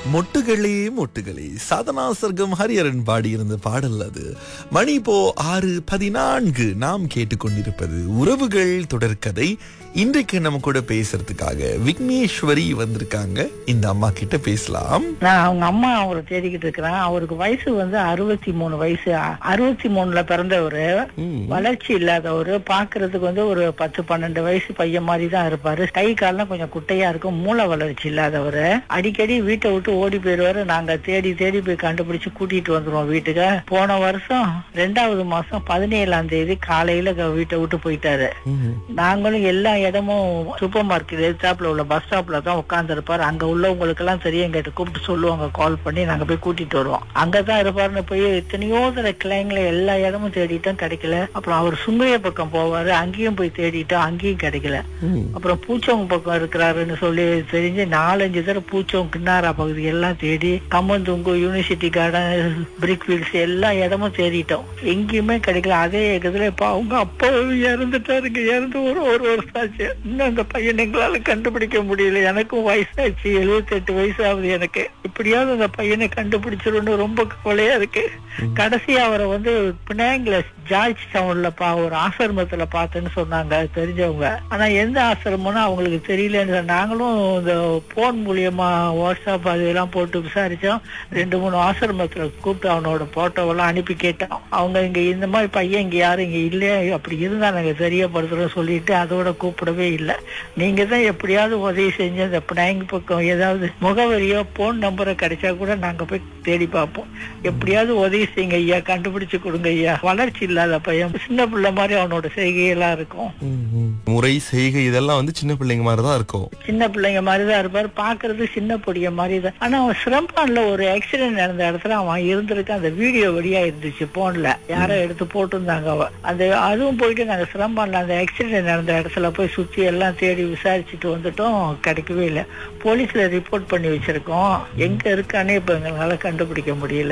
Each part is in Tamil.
மொட்டுகளே மொட்டுகளே சாதனா சர்க்கம் ஹரியரன் பாடியிருந்த பாடல் அது மணி இப்போ ஆறு பதினான்கு நாம் கேட்டுக்கொண்டிருப்பது உறவுகள் தொடர்கதை இன்றைக்கு நம்ம கூட பேசுறதுக்காக விக்னேஸ்வரி வந்திருக்காங்க இந்த அம்மா கிட்ட பேசலாம் நான் அவங்க அம்மா அவரை தேடிக்கிட்டு இருக்கிறேன் அவருக்கு வயசு வந்து அறுபத்தி மூணு வயசு அறுபத்தி மூணுல பிறந்தவரு வளர்ச்சி இல்லாதவரு பாக்குறதுக்கு வந்து ஒரு பத்து பன்னெண்டு வயசு பையன் மாதிரி தான் இருப்பாரு கை கால்லாம் கொஞ்சம் குட்டையா இருக்கும் மூளை வளர்ச்சி இல்லாதவரு அடிக்கடி வீட்டை விட்டு ஓடி போயிடுவாரு நாங்க தேடி தேடி போய் கண்டுபிடிச்சு கூட்டிட்டு வந்துருவோம் வீட்டுக்கு போன வருஷம் ரெண்டாவது மாசம் பதினேழாம் தேதி காலையில க- வீட்டை விட்டு போயிட்டாரு நாங்களும் எல்லா இடமும் சூப்பர் மார்க்கெட் எதிர்த்தாப்புல உள்ள பஸ் ஸ்டாப்ல தான் உட்கார்ந்து இருப்பாரு அங்க உள்ளவங்களுக்கு எல்லாம் தெரியும் எங்கிட்ட கூப்பிட்டு சொல்லுவாங்க கால் பண்ணி நாங்க போய் கூட்டிட்டு வருவோம் அங்கதான் இருப்பாருன்னு போய் எத்தனையோ தடவை கிளைங்களை எல்லா இடமும் தேடிட்டோம் கிடைக்கல அப்புறம் அவர் சுங்கைய பக்கம் போவாரு அங்கேயும் போய் தேடிட்டோம் அங்கேயும் கிடைக்கல அப்புறம் பூச்சவங்க பக்கம் இருக்கிறாருன்னு சொல்லி தெரிஞ்சு நாலஞ்சு தடவை பூச்சவங்க கிண்ணாரா பகுதி எல்லாம் தேடி கம்மந்துங்கு யூனிவர்சிட்டி கார்டன் பிரிக் ஃபீல்ட்ஸ் எல்லா இடமும் தேடிட்டோம் எங்கேயுமே கிடைக்கல அதே இடத்துல இப்ப அவங்க அப்பா இறந்துட்டாருங்க இறந்து ஒரு ஒரு வருஷம் ஆச்சு இன்னும் அந்த பையன் எங்களால கண்டுபிடிக்க முடியல எனக்கும் வயசாச்சு 78 வயசு ஆகுது எனக்கு இப்படியாவது அந்த பையனை கண்டுபிடிச்சிருன்னு ரொம்ப கவலையா இருக்கு கடைசியா அவரை வந்து பினாங்கில ஜார்ஜ் டவுன்ல பா ஒரு ஆசிரமத்துல பார்த்தேன்னு சொன்னாங்க தெரிஞ்சவங்க ஆனா எந்த ஆசிரமம்னு அவங்களுக்கு தெரியலன்னு சொன்னாங்க. நாங்களும் இந்த போன் மூலியமா வாட்ஸ்அப் அதெல்லாம் போட்டு விசாரிச்சோம் ரெண்டு மூணு ஆசிரமத்துல கூப்பிட்டு அவனோட போட்டோவெல்லாம் அனுப்பி கேட்டோம் அவங்க இங்க இந்த மாதிரி பையன் இங்க யாரும் இங்க இல்லையா அப்படி இருந்தா நாங்க தெரியப்படுத்துறோம் சொல்லிட்டு அதோட கூப்பிடவே இல்லை நீங்க தான் எப்படியாவது உதவி செஞ்சு அந்த பினாங்க பக்கம் ஏதாவது முகவரியோ போன் நம்பரோ கிடைச்சா கூட நாங்க போய் தேடி பார்ப்போம் எப்படியாவது உதவி செய்யுங்க ஐயா கண்டுபிடிச்சு கொடுங்க ஐயா வளர்ச்சி இல்லாத பையன் சின்ன பிள்ளை மாதிரி அவனோட செய்கையெல்லாம் இருக்கும் முறை செய்கை இதெல்லாம் வந்து சின்ன பிள்ளைங்க மாதிரி தான் இருக்கும் சின்ன பிள்ளைங்க மாதிரி தான் இருப்பாரு பாக்குறது சின்ன பொடிய மாதிரி தான் ஆனா அவன் சிரம்பான்ல ஒரு ஆக்சிடென்ட் நடந்த இடத்துல அவன் இருந்திருக்கான் அந்த வீடியோ வெளியா இருந்துச்சு போன்ல யாரோ எடுத்து போட்டிருந்தாங்க அவ அந்த அதுவும் போயிட்டு நாங்க சிரம்பான்ல அந்த ஆக்சிடென்ட் நடந்த இடத்துல போய் சுத்தி எல்லாம் தேடி விசாரிச்சுட்டு வந்துட்டோம் கிடைக்கவே இல்லை போலீஸ்ல ரிப்போர்ட் பண்ணி வச்சிருக்கோம் எங்க இருக்கானே இப்ப எங்களால கண்டுபிடிக்க முடியல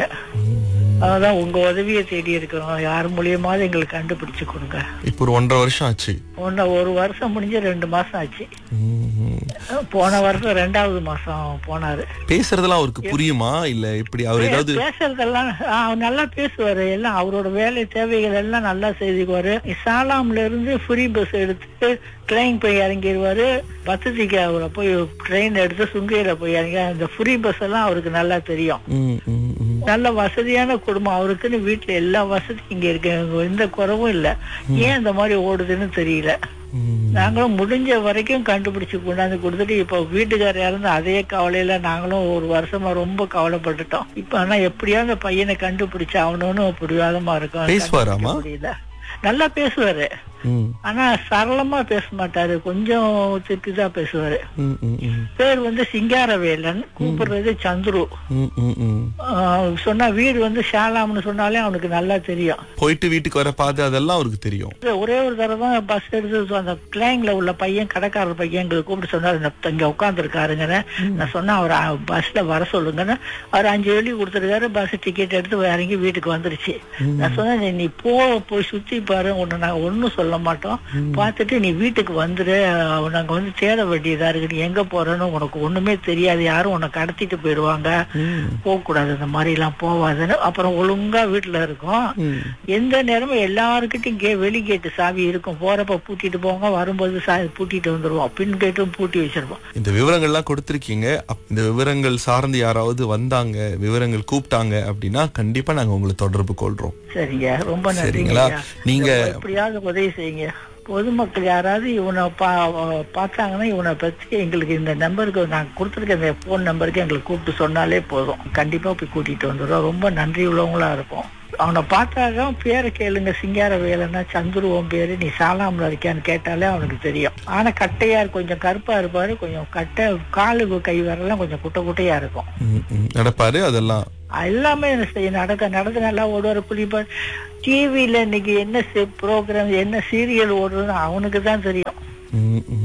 அதான் உங்க உதவியை தேடி இருக்கிறோம் யார் மூலியமாவது எங்களுக்கு கண்டுபிடிச்சு கொடுங்க இப்போ ஒரு ஒன்றரை வருஷம் ஆச்சு ஒன்னு ஒரு வருஷம் முடிஞ்சு ரெண்டு மாசம் ஆச்சு ம்ஹும். போன வருஷம் ரெண்டாவது மாசம் போனாரு பேசுறதெல்லாம் அவருக்கு புரியுமா இல்ல இப்படி அவர் ஏதாவது பேசுறதெல்லாம் ஆ, அவர் நல்லா பேசுவாரு எல்லாம் அவரோட வேலை தேவைகள் எல்லாம் நல்லா செய்துக்குவாரு சாலாம்ல இருந்து ஃப்ரீ பஸ் எடுத்து ட்ரெயின் போய் இறங்கிடுவாரு வசதிக்கு அவரை போய் ட்ரெயின் எடுத்து சுங்கையில போய் இறங்கி அந்த ஃப்ரீ பஸ் எல்லாம் அவருக்கு நல்லா தெரியும் ம், ம், ம். நல்ல வசதியான குடும்பம் அவருக்குன்னு வீட்டுல எல்லா வசதியும் இங்க இருக்கு எந்த குறவும் இல்ல ஏன் இந்த மாதிரி ஓடுதுன்னு தெரியல ம். நாங்களும் முடிஞ்ச வரைக்கும் கண்டுபிடிச்சு கொண்டாந்து கொடுத்துட்டு இப்போ வீட்டுக்காரர் இறந்து அதே கவலையில நாங்களும் ஒரு வருஷமா ரொம்ப கவலைப்பட்டுட்டோம் இப்ப ஆனா எப்படியா அந்த பையனை கண்டுபிடிச்சு அவனு பிடிவாதமா இருக்கும் பேசுவாராமா? கண்டுபிடிக்க முடியல நல்லா பேசுவாரு ம், ஆனா சரளமா பேச மாட்டாரு கொஞ்சம் திட்டுதான் பேசுவாரு ம், ம், ம். பேர் வந்து சிங்காரவேலன் கூப்பிடுறது சந்துரு ம், ம், ம். ஆஹ் சொன்னா வீடு வந்து ஷாலாம்னு சொன்னாலே அவனுக்கு நல்லா தெரியும் போயிட்டு வீட்டுக்கு வர பாதை அதெல்லாம் அவருக்கு தெரியும் ஒரே ஒரு தடவை தான் பஸ் எடுத்து அந்த கிளைங்ல உள்ள பையன் கடைக்காரர் பையன் எங்களுக்கு கூப்பிட்டு சொன்னாரு "இந்த- இங்க உட்கார்ந்து இருக்காருங்கன்னு நான் சொன்னேன் அவர் அ- பஸ்ல வர சொல்லுங்கன்னு அவர் அஞ்சு வெள்ளி கொடுத்துருக்காரு பஸ் டிக்கெட் எடுத்து இறங்கி வீட்டுக்கு வந்துருச்சு நான் சொன்னேன் "நீ- நீ போ போய் சுத்தி பாரு உன்னை நாங்க ஒண்ணும் சொல்ல மாட்டோம் பார்த்துட்டு நீ வீட்டுக்கு வந்துரு அஹ் நாங்க வந்து தேட வேண்டியதா இருக்கு நீ எங்க போறேன்னு உனக்கு ஒண்ணுமே தெரியாது யாரும் உன்னை கடத்திட்டு போயிடுவாங்க போக கூடாது இந்த மாதிரி எல்லாம் போவாதுன்னு அப்புறம் ஒழுங்கா வீட்டுல இருக்கும் ம். எந்த நேரமும் எல்லாருக்கிட்டையும் கே வெளி கேட்டு சாவி இருக்கும் போறப்ப பூட்டிட்டு போங்க வரும்போது சாவி பூட்டிட்டு வந்துருவோம் பின் கேட்டும் பூட்டி வச்சிருப்போம் இந்த விவரங்கள்லாம் கொடுத்திருக்கீங்க அப்- இந்த விவரங்கள் சார்ந்து யாராவது வந்தாங்க விவரங்கள் கூப்பிட்டாங்க அப்படின்னா கண்டிப்பா நாங்க உங்களை தொடர்பு கொள்றோம் சரிங்க ரொம்ப நன்றிங்க சரிங்களா? ஐயா. நீங்க- எப்படியாவது உதவி செய்யுங்க பொதுமக்கள் யாராவது இவனை பா பார்த்தாங்கன்னா இவனை பத்தி எங்களுக்கு இந்த நம்பருக்கு நான் கொடுத்துருக்க இந்த போன் நம்பருக்கு எங்களுக்கு கூப்பிட்டு சொன்னாலே போதும் கண்டிப்பா போய் கூட்டிட்டு வந்துடுறோம் ரொம்ப நன்றி உள்ளவங்களா இருக்கும் அவனை பார்த்தாக்க பேரை கேளுங்க சிங்கார வேலைன்னா சந்துருவன் பேரு நீ சாலாம்ல இருக்கியான்னு கேட்டாலே அவனுக்கு தெரியும் ஆனா கட்டையா இருக்கு, கொஞ்சம் கருப்பா இருப்பாரு கொஞ்சம் கட்டை காலு கை வரலாம் கொஞ்சம் குட்டை குட்டையா இருக்கும் ம், ம். நடப்பாரு அதெல்லாம் எல்லாமே என்ன செய்ய நடக்க நடந்து நல்லா ஓடுவார் புளிப்பார் டிவியில இன்னைக்கு என்ன ப்ரோக்ராம் என்ன சீரியல் ஓடுறதுன்னு அவனுக்கு தான் தெரியும் ம், ம்.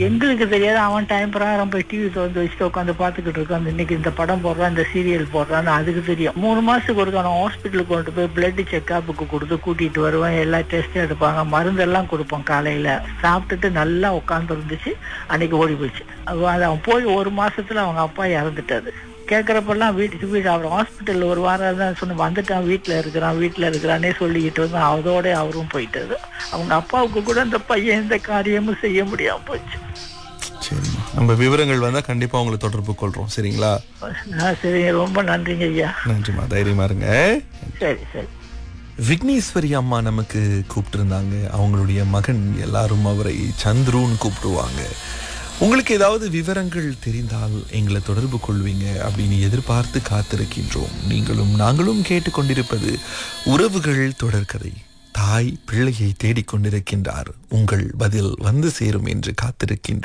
எங்களுக்கு தெரியாது அவன் டைம் பிரகாரம் போய் டிவி திறந்து வச்சுட்டு உட்காந்து பாத்துக்கிட்டு இருக்கான் இன்னைக்கு இந்த படம் போடுறான் இந்த சீரியல் போடுறான்னு அதுக்கு தெரியும் மூணு மாசத்துக்கு ஒருக்கான ஹாஸ்பிட்டலுக்கு கொண்டு போய் பிளட் செக்அப்புக்கு கொடுத்து கூட்டிட்டு வருவேன் எல்லா டெஸ்ட் எடுப்பாங்க மருந்தெல்லாம் கொடுப்போம் காலையில சாப்பிட்டுட்டு நல்லா உட்கார்ந்து இருந்துச்சு அன்னைக்கு ஓடி போச்சு அது அது அவன் போய் ஒரு மாசத்துல அவங்க அப்பா இறந்துட்டாரு கேட்கறப்பெல்லாம் வீட்டுக்கு வீடு அவர் ஹாஸ்பிட்டல் ஒரு வாரம் தான் சொன்ன வந்துட்டான் வீட்டுல இருக்கிறான் வீட்டுல இருக்கிறானே சொல்லிக்கிட்டு வந்து அதோட அவரும் போயிட்டாரு அவங்க அப்பாவுக்கு கூட அந்த பையன் எந்த காரியமும் செய்ய முடியாம போச்சு சரிம்மா நம்ம விவரங்கள் வந்தா கண்டிப்பா உங்களை தொடர்பு கொள்றோம் சரிங்களா ஆ, சரிங்க ரொம்ப நன்றிங்க ஐயா நன்றிம்மா தைரியமா இருங்க சரி சரி விக்னேஸ்வரி அம்மா நமக்கு கூப்பிட்டிருந்தாங்க அவங்களுடைய மகன் எல்லாரும் அவரை சந்துருன்னு கூப்பிடுவாங்க உங்களுக்கு ஏதாவது விவரங்கள் தெரிந்தால் எங்களை தொடர்பு கொள்வீங்க அப்படின்னு எதிர்பார்த்து காத்திருக்கின்றோம் நீங்களும் நாங்களும் கேட்டுக்கொண்டிருப்பது உறவுகள் தொடர்கதை தாய் பிள்ளையை தேடிக்கொண்டிருக்கின்றார் உங்கள் பதில் வந்து சேரும் என்று காத்திருக்கின்றோம்